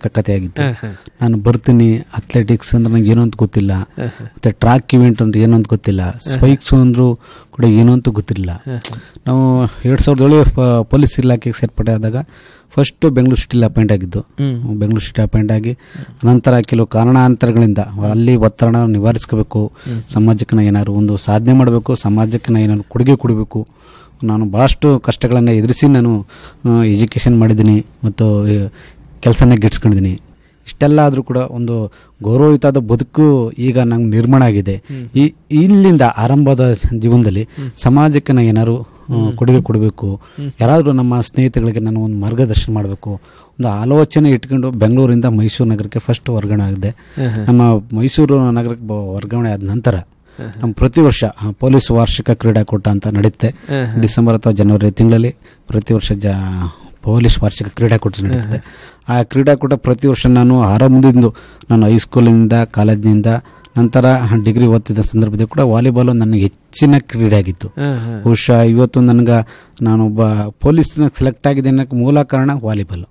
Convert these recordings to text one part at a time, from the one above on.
ಭಯಾನಕ ಕಥೆ ಆಗಿತ್ತು ನಾನು ಬರ್ತೀನಿ ಅಥ್ಲೆಟಿಕ್ಸ್ ಅಂದ್ರೆ ನಂಗೆ ಏನೋ ಅಂತ ಗೊತ್ತಿಲ್ಲ ಮತ್ತೆ ಟ್ರ್ಯಾಕ್ ಇವೆಂಟ್ ಅಂದ್ರೆ ಏನೋ ಅಂತ ಗೊತ್ತಿಲ್ಲ ಸ್ಪೈಕ್ಸ್ ಅಂದ್ರು ಕೂಡ ಏನೋ ಅಂತ ಗೊತ್ತಿರಲಿಲ್ಲ ನಾವು ಎರಡು ಸಾವಿರದ ಏಳು ಪೊಲೀಸ್ ಇಲಾಖೆಗೆ ಸೇರ್ಪಡೆ ಆದಾಗ ಫಸ್ಟು ಬೆಂಗಳೂರು ಸಿಟಿಲಿ ಅಪಾಯಿಂಟ್ ಆಗಿದ್ದು ಬೆಂಗಳೂರು ಸಿಟಿ ಅಪಾಯಿಂಟ್ ಆಗಿ ಅನಂತರ ಕೆಲವು ಕಾರಣಾಂತರಗಳಿಂದ ಅಲ್ಲಿ ಒತ್ತಡ ನಿವಾರಿಸ್ಕೋಬೇಕು ಸಮಾಜಕ್ಕೆ ನಾನು ಏನಾದ್ರು ಒಂದು ಸಾಧನೆ ಮಾಡಬೇಕು ಸಮಾಜಕ್ಕೆ ನಾನು ಏನಾದ್ರು ಕೊಡುಗೆ ಕೊಡಬೇಕು ನಾನು ಭಾಳಷ್ಟು ಕಷ್ಟಗಳನ್ನು ಎದುರಿಸಿ ನಾನು ಎಜುಕೇಷನ್ ಮಾಡಿದ್ದೀನಿ ಮತ್ತು ಕೆಲಸನ ಗಿಟ್ಸ್ಕೊಂಡಿದ್ದೀನಿ ಇಷ್ಟೆಲ್ಲ ಆದರೂ ಕೂಡ ಒಂದು ಗೌರವಯುತವಾದ ಬದುಕು ಈಗ ನಂಗೆ ನಿರ್ಮಾಣ ಆಗಿದೆ ಈ ಇಲ್ಲಿಂದ ಆರಂಭದ ಜೀವನದಲ್ಲಿ ಸಮಾಜಕ್ಕೆ ನಾನು ಏನಾದ್ರು ಆ, ಕೊಡುಗೆ ಕೊಡಬೇಕು ಯಾರಾದರೂ ನಮ್ಮ ಸ್ನೇಹಿತಗಳಿಗೆ ನಾನು ಒಂದು ಮಾರ್ಗದರ್ಶನ ಮಾಡಬೇಕು ಒಂದು ಆಲೋಚನೆ ಇಟ್ಕೊಂಡು ಬೆಂಗಳೂರಿಂದ ಮೈಸೂರು ನಗರಕ್ಕೆ ಫಸ್ಟ್ ವರ್ಗಾವಣೆ ಆಗಿದೆ ನಮ್ಮ ಮೈಸೂರು ನಗರಕ್ಕೆ ಬ- ವರ್ಗಾವಣೆ ಆದ ನಂತರ ನಮ್ಮ ಪ್ರತಿ ವರ್ಷ ಆ, ಪೊಲೀಸ್ ವಾರ್ಷಿಕ ಕ್ರೀಡಾಕೂಟ ಅಂತ ನಡೆಯುತ್ತೆ ಡಿಸೆಂಬರ್ ಅಥವಾ ಜನವರಿ ತಿಂಗಳಲ್ಲಿ ಪ್ರತಿ ವರ್ಷ ಜ ಪೊಲೀಸ್ ವಾರ್ಷಿಕ ಕ್ರೀಡಾಕೂಟ ನಡೀತದೆ ಆ ಕ್ರೀಡಾಕೂಟ ಪ್ರತಿ ವರ್ಷ ನಾನು ಆರಂಭದಿಂದ ನಾನು ಹೈಸ್ಕೂಲಿನಿಂದ ಕಾಲೇಜಿನಿಂದ ನಂತರ ಡಿಗ್ರಿ ಓದ್ತಿದ್ದ ಸಂದರ್ಭದಲ್ಲಿ ಕೂಡ ವಾಲಿಬಾಲ್ ನನಗೆ ಹೆಚ್ಚಿನ ಕ್ರೀಡೆ ಆಗಿತ್ತು ಬಹುಶಃ ಇವತ್ತು ನನಗೆ ನಾನೊಬ್ಬ ಪೊಲೀಸ್ನ ಸೆಲೆಕ್ಟ್ ಆಗಿದೆ ಅನ್ನೋಕ್ಕೆ ಮೂಲ ಕಾರಣ ವಾಲಿಬಾಲ್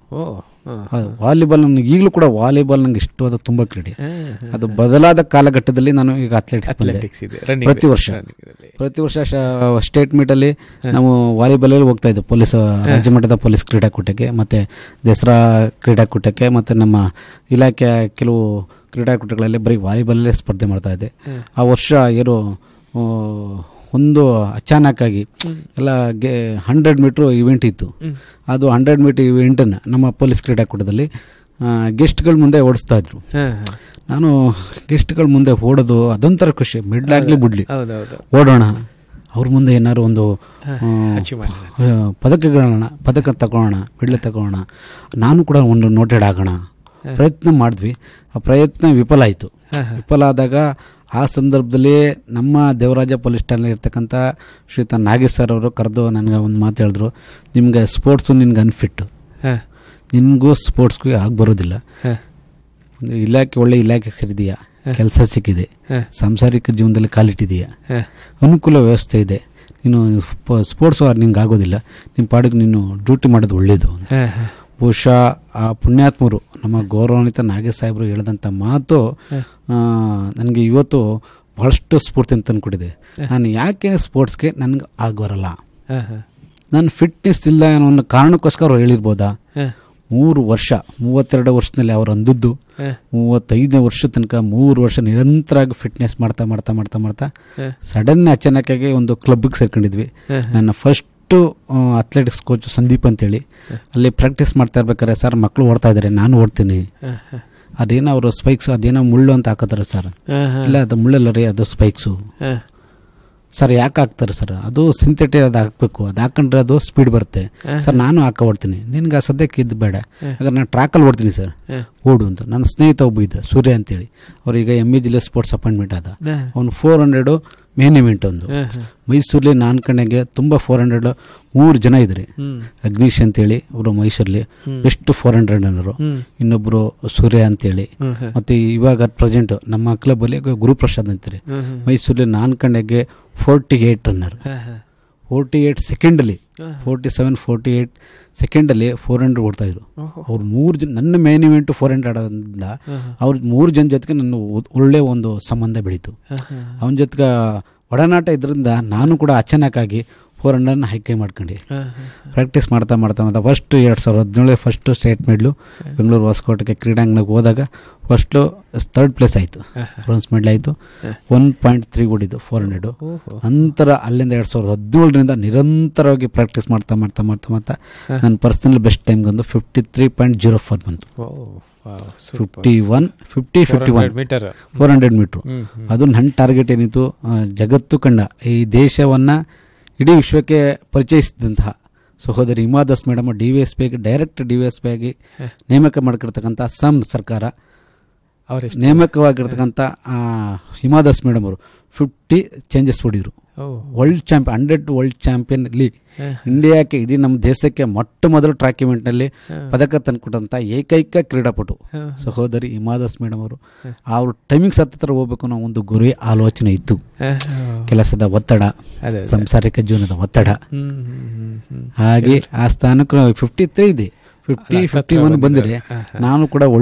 ವಾಲಿಬಾಲ್ ನನಗೆ ಈಗಲೂ ಕೂಡ ವಾಲಿಬಾಲ್ ನಂಗೆ ಇಷ್ಟವಾದ ತುಂಬ ಕ್ರೀಡೆ ಅದು ಬದಲಾದ ಕಾಲಘಟ್ಟದಲ್ಲಿ ನಾನು ಈಗ ಅಥ್ಲೆಟಿಕ್ಸ್ ಬಂದೆ Athletics ಇದೆ, running ಪ್ರತಿ ವರ್ಷ ಪ್ರತಿ ವರ್ಷ ಸ್ಟೇಟ್ ಮೀಟ್ ಅಲ್ಲಿ ನಾವು ವಾಲಿಬಾಲ್ ಅಲ್ಲಿ ಹೋಗ್ತಾ ಇದ್ದೆ ಪೊಲೀಸ್ ರಾಜ್ಯ ಮಟ್ಟದ ಪೊಲೀಸ್ ಕ್ರೀಡಾಕೂಟಕ್ಕೆ ಮತ್ತೆ ದಸರಾ ಕ್ರೀಡಾಕೂಟಕ್ಕೆ ಮತ್ತೆ ನಮ್ಮ ಇಲಾಖೆಯ ಕೆಲವು ಕ್ರೀಡಾಕೂಟಗಳಲ್ಲಿ ಬರೀ ವಾಲಿಬಾಲಲ್ಲೇ ಸ್ಪರ್ಧೆ ಮಾಡ್ತಾ ಇದ್ದೆ ಆ ವರ್ಷ ಏನು ಆ, ಒಂದು ಅಚಾನಕ್ಕಾಗಿ ಎಲ್ಲ ಗೆ ಹಂಡ್ರೆಡ್ ಮೀಟ್ರ್ ಇವೆಂಟ್ ಇತ್ತು ಅದು ಹಂಡ್ರೆಡ್ ಮೀಟರ್ ಇವೆಂಟನ್ನು ನಮ್ಮ ಪೊಲೀಸ್ ಕ್ರೀಡಾಕೂಟದಲ್ಲಿ ಗೆಸ್ಟ್ಗಳ ಮುಂದೆ ಓಡಿಸ್ತಾ ಇದ್ರು ನಾನು ಗೆಸ್ಟ್ಗಳ ಮುಂದೆ ಓಡೋದು ಅದೊಂಥರ ಖುಷಿ ಮಿಡ್ಲಾಗ್ಲಿ ಬಿಡ್ಲಿ ಹೌದೌದು ಓಡೋಣ ಅವ್ರ ಮುಂದೆ ಏನಾದ್ರು ಒಂದು ಆ, ಆ, ಪದಕಗಳನ್ನ ಪದಕ ತಗೊಳ್ಳೋಣ ಮೆಡ್ಲ್ ತಗೊಳ್ಳೋಣ ನಾನು ಕೂಡ ಒಂದು ನೋಟೆಡ್ ಆಗೋಣ ಪ್ರಯತ್ನ ಮಾಡಿದ್ವಿ ಆ ಪ್ರಯತ್ನ ವಿಫಲ ಆಯಿತು ವಿಫಲ ಆದಾಗ ಆ ಸಂದರ್ಭದಲ್ಲಿ ನಮ್ಮ ದೇವರಾಜ ಪೊಲೀಸ್ ಠಾಣೆ ಇರ್ತಕ್ಕಂಥ ಶ್ರೀಯುತ ನಾಗೇಶ್ ಸರ್ ಅವರು ಕರೆದು ನನಗೆ ಒಂದು ಮಾತು ಹೇಳಿದ್ರು ನಿಮ್ಗೆ ಸ್ಪೋರ್ಟ್ಸು ನಿನ್ಗೆ ಅನ್ಫಿಟ್ಟು ಹ. ನಿನಗೂ ಸ್ಪೋರ್ಟ್ಸ್ಗೂ ಆಗಿ ಬರೋದಿಲ್ಲ ಹ. ಒಂದು ಇಲಾಖೆ ಒಳ್ಳೆ ಇಲಾಖೆ ಸೇರಿದೆಯಾ ಕೆಲಸ ಸಿಕ್ಕಿದೆ ಹ. ಸಾಂಸಾರಿಕ ಜೀವನದಲ್ಲಿ ಕಾಲಿಟ್ಟಿದೆಯಾ ಹ. ಅನುಕೂಲ ವ್ಯವಸ್ಥೆ ಇದೆ ನೀನು ಸ್ಪ- ಸ್ಪೋರ್ಟ್ಸ್ ನಿಂಗೆ ಆಗೋದಿಲ್ಲ ನಿಮ್ಮ ಪಾಡಿಗೆ ನೀನು ಡ್ಯೂಟಿ ಮಾಡೋದು ಒಳ್ಳೆಯದು ಹ, ಹ. ಬಹುಶಃ ಆ ಪುಣ್ಯಾತ್ಮರು ನಮ್ಮ ಗೌರವಾನ್ವಿತ ನಾಗೇಶ್ ಸಾಹೇಬರು ಹೇಳಿದಂಥ ಮಾತು ನನಗೆ ಇವತ್ತು ಬಹಳಷ್ಟು ಸ್ಫೂರ್ತಿ ಅಂತ ತಂದ್ಕೊಟ್ಟಿದೆ ನಾನು ಯಾಕೆ ಸ್ಪೋರ್ಟ್ಸ್ಗೆ ನನಗೆ ಆಗಬರಲ್ಲ ಹ, ಹ. ನಾನು ಫಿಟ್ನೆಸ್ ಇಲ್ಲ ಅನ್ನೋ ಒಂದು ಕಾರಣಕ್ಕೋಸ್ಕರ ಅವ್ರು ಹೇಳಿರ್ಬೋದಾ ಹ. ಮೂರು ವರ್ಷ ಮೂವತ್ತೆರಡು ವರ್ಷದಲ್ಲಿ ಅವ್ರು ಅಂದದ್ದು ಹ. ಮೂವತ್ತೈದನೇ ವರ್ಷ ತನಕ ಮೂರು ವರ್ಷ ನಿರಂತರವಾಗಿ ಫಿಟ್ನೆಸ್ ಮಾಡ್ತಾ ಮಾಡ್ತಾ ಮಾಡ್ತಾ ಮಾಡ್ತಾ ಹ. ಸಡನ್ ಅಚಾನಕ್ಕಾಗಿ ಒಂದು ಕ್ಲಬ್ಗೆ ಸೇರ್ಕೊಂಡಿದ್ವಿ ಹ. ನನ್ನ ಫಸ್ಟು ಅಥ್ಲೆಟಿಕ್ಸ್ ಕೋಚ್ ಸಂದೀಪ್ ಅಂತೇಳಿ ಅಲ್ಲಿ ಪ್ರಾಕ್ಟೀಸ್ ಮಾಡ್ತಾ ಇರ್ಬೇಕಾದ್ರೆ ಸರ್ ಮಕ್ಕಳು ಓಡ್ತಾ ಇದ್ದಾರೆ ನಾನು ಓಡ್ತೀನಿ ಹ, ಹ. ಅದೇನೋ ಅವರು ಸ್ಪೈಕ್ಸ್ ಅದೇನೋ ಮುಳ್ಳು ಅಂತ ಹಾಕೋತಾರೆ ಸರ್ ಹ, ಹ. ಇಲ್ಲ ಅದು ಮುಳ್ಳಲ್ಲ ರೀ ಅದು ಸ್ಪೈಕ್ಸು ಹ. ಸರ್ ಯಾಕೆ ಹಾಕ್ತಾರೆ ಸರ್ ಅದು ಸಿಂಥೆಟಿಕ್ ಅದು ಹಾಕಬೇಕು ಅದು ಹಾಕೊಂಡ್ರೆ ಅದು ಸ್ಪೀಡ್ ಬರುತ್ತೆ ಸರ್ ನಾನು ಹಾಕ ಓಡ್ತೀನಿ ನಿನ್ಗೆ ಆ ಸದ್ಯಕ್ಕೆ ಇದು ಬೇಡ ಹಾಗಾದ್ರೆ ನಾನು ಟ್ರ್ಯಾಕಲ್ಲಿ ಓಡ್ತೀನಿ ಸರ್ ಹ. ಓಡು ಅಂತ ನನ್ನ ಸ್ನೇಹಿತ ಒಬ್ಬ ಇದ್ದ ಸೂರ್ಯ ಅಂತೇಳಿ ಅವ್ರೀಗ ಎಮ್ ಇ ಜಿಲ್ಲೆ ಸ್ಪೋರ್ಟ್ಸ್ ಅಪಾಯಿಂಟ್ಮೆಂಟ್ ಆದ ಹ. ಅವನು ಫೋರ್ ಹಂಡ್ರೆಡು ಮೇನ್ ಇವೆಂಟ್ ಒಂದು ಹ, ಹ. ಮೈಸೂರಲ್ಲಿ ನಾನು ಕಣಗೆ ತುಂಬ ಫೋರ್ ಹಂಡ್ರೆಡ್ ಮೂರು ಜನ ಇದ್ರಿ ಹ್ಮ್. ಅಗ್ನೀಶ್ ಅಂತೇಳಿ ಅವರು ಮೈಸೂರಲ್ಲಿ ಬೆಸ್ಟ್ ಫೋರ್ ಹಂಡ್ರೆಡ್ ಅನ್ನೋರು ಹ್ಮ್. ಇನ್ನೊಬ್ಬರು ಸೂರ್ಯ ಅಂತೇಳಿ ಹ್ಮ್, ಹ. ಮತ್ತು ಇವಾಗ ಪ್ರೆಸೆಂಟ್ ನಮ್ಮ ಕ್ಲಬ್ಬಲ್ಲಿ ಗುರುಪ್ರಸಾದ್ ಅಂತಾರೆ ಹ್ಮ್, ಹ್ಮ್. ಮೈಸೂರಲ್ಲಿ ನಾನು ಕಣಗೆ ಫೋರ್ಟಿ ಏಯ್ಟ್ ರನ್ನರ್ ಹ, ಹ. ಫೋರ್ಟಿ ಏಯ್ಟ್ ಸೆಕೆಂಡಲ್ಲಿ ಫೋರ್ಟಿ ಸೆವೆನ್ ಫೋರ್ಟಿ ಏಯ್ಟ್ ಸೆಕೆಂಡಲ್ಲಿ ಫೋರ್ ಹಂಡ್ರೆಡ್ ಓಡ್ತಾ ಇದ್ರು ಅವ್ರು ಮೂರು ಜನ ನನ್ನ ಮೇನ್ ಇವೆಂಟ್ ಫೋರ್ ಹಂಡ್ರೆಡ್ ಆದ್ರಿಂದ ಅವ್ರ ಮೂರು ಜನ ಜೊತೆಗೆ ನನ್ನ ಒ- ಒಳ್ಳೆ ಒಂದು ಸಂಬಂಧ ಬೆಳೀತು ಹ, ಹ. ಅವನ ಜೊತೆಗೆ ಒಡನಾಟ ಇದರಿಂದ ನಾನು ಕೂಡ ಅಚಾನಕ್ಕಾಗಿ ಫೋರ್ ಹಂಡ್ರೆಡ್ನ ಹೈಕೆ ಮಾಡ್ಕೊಂಡು ಹ, ಹ. ಪ್ರಾಕ್ಟೀಸ್ ಮಾಡ್ತಾ ಮಾಡ್ತಾ ಮಾಡ್ತಾ ಫಸ್ಟ್ ಎರಡು ಸಾವಿರದ ಹದಿನೇಳು ಫಸ್ಟ್ ಸ್ಟೇಟ್ ಮೆಡ್ಲು ಬೆಂಗಳೂರು ಹೊಸಕೋಟೆಗೆ ಕ್ರೀಡಾಂಗಣಕ್ಕೆ ಹೋದಾಗ ಫಸ್ಟು ಥರ್ಡ್ ಪ್ಲೇಸ್ ಆಯಿತು ಬ್ರೋನ್ಸ್ ಮೆಡಲ್ ಆಯಿತು ಒನ್ ಪಾಯಿಂಟ್ ತ್ರೀ ಓಡಿದ್ದು ಫೋರ್ ಹಂಡ್ರೆಡು ಓಹೋ. ನಂತರ ಅಲ್ಲಿಂದ ಎರಡು ಸಾವಿರದ ಹದಿನೇಳರಿಂದ ನಿರಂತರವಾಗಿ ಪ್ರಾಕ್ಟೀಸ್ ಮಾಡ್ತಾ ಮಾಡ್ತಾ ಮಾಡ್ತಾ ಮಾಡ್ತಾ ನನ್ನ ಪರ್ಸನಲ್ ಬೆಸ್ಟ್ ಟೈಮ್ ಬಂದು fifty three point zero four ಬಂತು oh, wow, super. Fifty one fifty fifty one 400 metre four hundred metre ಹ್ಮ್, ಹ್ಮ್. ಅದು ನನ್ನ ಟಾರ್ಗೆಟ್ ಏನಿತ್ತು ಆ, ಜಗತ್ತು ಕಂಡ ಈ ದೇಶವನ್ನು ಇಡೀ ವಿಶ್ವಕ್ಕೆ ಪರಿಚಯಿಸಿದಂತಹ ಸಹೋದರಿ Hima Das madam D V S P ಆಗಿ direct D V S P ಆಗಿ ನೇಮಕ ಮಾಡಿರ್ತಕ್ಕಂಥ ಅಸ್ಸಾಂ ಸರ್ಕಾರ ಅವರೆಷ್ಟು ನೇಮಕವಾಗಿರ್ತಕ್ಕಂಥ ಆ, ಹಿಮಾ ದಾಸ್ ಮೇಡಮ್ ಅವರು ಫಿಫ್ಟಿ ಚೇಂಜಸ್ ಹೊಡಿದ್ರು ಓ world champion hundred world champion ಅಲ್ಲಿ ಹ. ಇಂಡಿಯಾಕ್ಕೆ ಇಡೀ ನಮ್ಮ ದೇಶಕ್ಕೆ ಮೊಟ್ಟ ಮೊದಲು ಟ್ರ್ಯಾಕ್ ಇವೆಂಟ್ನಲ್ಲಿ ಪದಕ ತಂದುಕೊಟ್ಟಂಥ ಏಕೈಕ ಕ್ರೀಡಾಪಟು ಹ. ಸಹೋದರಿ ಹಿಮಾದಾಸ್ ಮೇಡಮ್ ಅವರು ಅವ್ರ ಟೈಮಿಂಗ್ಸ್ ಹತ್ತಿರ ಹೋಗ್ಬೇಕು ಅನ್ನೋ ಒಂದು ಗುರಿ ಆಲೋಚನೆ ಇತ್ತು ಹ, ಹ. ಕೆಲಸದ ಒತ್ತಡ ಅದೇ ಅದೇ. ಸಂಸಾರಿಕ ಜೀವನದ ಒತ್ತಡ ಹ್ಮ್, ಹ್ಮ್, ಹ್ಮ್, ಹ್ಮ್. ಹಾಗೆ ಆ ಸ್ಥಾನಕ್ಕೆ ಫಿಫ್ಟಿ ತ್ರೀ ಇದೆ ಫಿಫ್ಟಿ ಅಲ್ಲ, ಫಿಫ್ಟಿ ಹತ್ರ ಒನ್ ಬಂದರೆ ಬಂದಿದೆ. ಹ, ಹ. ನಾನು ಕೂಡ